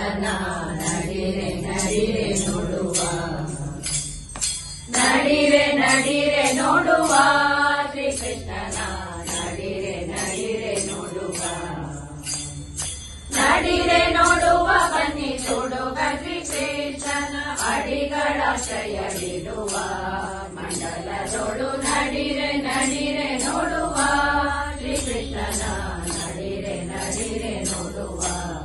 ಶ್ರೀಕೃಷ್ಣನ ನಡಿರೆ ನಡಿರೆ ನೋಡುವ ನಡಿರೆ ನಡಿರೆ ನೋಡುವ ಶ್ರೀಕೃಷ್ಣನ ನಡಿರೆ ನಡಿರೆ ನೋಡುವ ನಡಿರೆ ನೋಡುವ ಬನ್ನಿ ನೋಡುವ ಶ್ರೀಕೃಷ್ಣನ ಅಡಿಗಳಾಶ್ರಯ ಬಿಡುವ ಮಂಡಲದೊಳು ನಡಿರೆ ನಡಿರೆ ನೋಡುವ ಶ್ರೀಕೃಷ್ಣನ ನಡಿರೆ ನಡಿರೆ ನೋಡುವ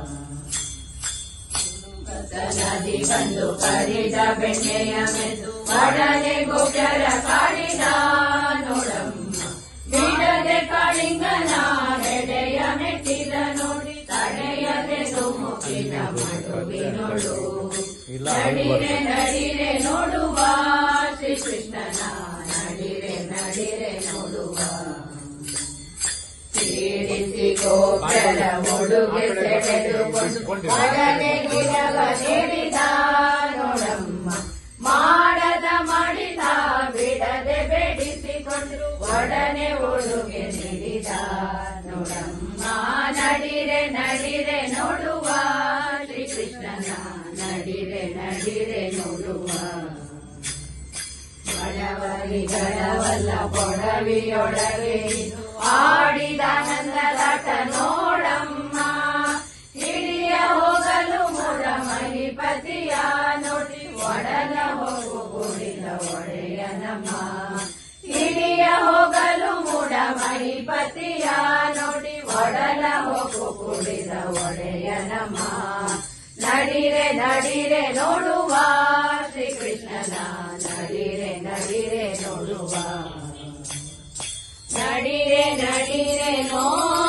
ನದಿ ಬಂದು ಕರಿದ ಬೆಣ್ಣೆಯ ಮೆದ್ದು ಒಡನೆ ಗೋಚರ ಕಾಡಿದ ನೋಡಮ್ಮ ಬಿಡದೆ ಕಾಳಿಂಗನ ಎಡೆಯ ಮೆಟ್ಟಿದ ನೋಡಿ ತಡೆಯದೆ ಮುಖಿನ ಮಡುವಿನೋಡು ನಡಿರೆ ನಡಿರೆ ನೋಡುವ ಶ್ರೀಕೃಷ್ಣನ ನಡಿರೆ ನಡಿರೆ ನೋಡುವ ಪೀಡಿಸಿ ಗೋಚರ ಉಡುಗೆ ಸೆಳೆದುಕೊಂಡು ಒಡನೆ ಗಿಡವ ನೀಡಿದ ನೋಡಮ್ಮ ಮಾಡದ ಮಾಡಿದ ಬಿಡದೆ ಬೇಡಿಸಿಕೊಂಡು ಒಡನೆ ಉಡುಗೆ ನೀಡಿದ ನೋಡಮ್ಮ ನಡಿರೆ ನಡಿರೆ ನೋಡುವ ಶ್ರೀಕೃಷ್ಣನ ನಡಿರೆ ನಡಿರೆ ನೋಡುವ ಬಡವರಿಗಳವಲ್ಲ ಕೊಡವಿಯೊಳಗೆ ಇದು ಆಡಿದ ನಂದಲಾಟ ನೋಡಮ್ಮ ಹಿಡಿಯ ಹೋಗಲು ಮುಡ ಮಹಿಪತಿಯ ನೋಡಿ ಒಡಲ ಹೋಗು ಕುಡಿದ ಒಡೆಯನಮ್ಮ ಹಿಡಿಯ ಹೋಗಲು ಮುಡ ಮಹಿಪತಿಯ ನೋಡಿ ಒಡಲ ಹೋಗು ಕುಡಿದ ಒಡೆಯನಮ್ಮ ನಡಿರೆ ನಡಿರೆ ನೋಡುವ ಶ್ರೀಕೃಷ್ಣನ ನಡಿರೆ ನಡಿರೆ ನೋಡುವ ನಡಿರೆ ನಡಿರೆ ನೋಡುವ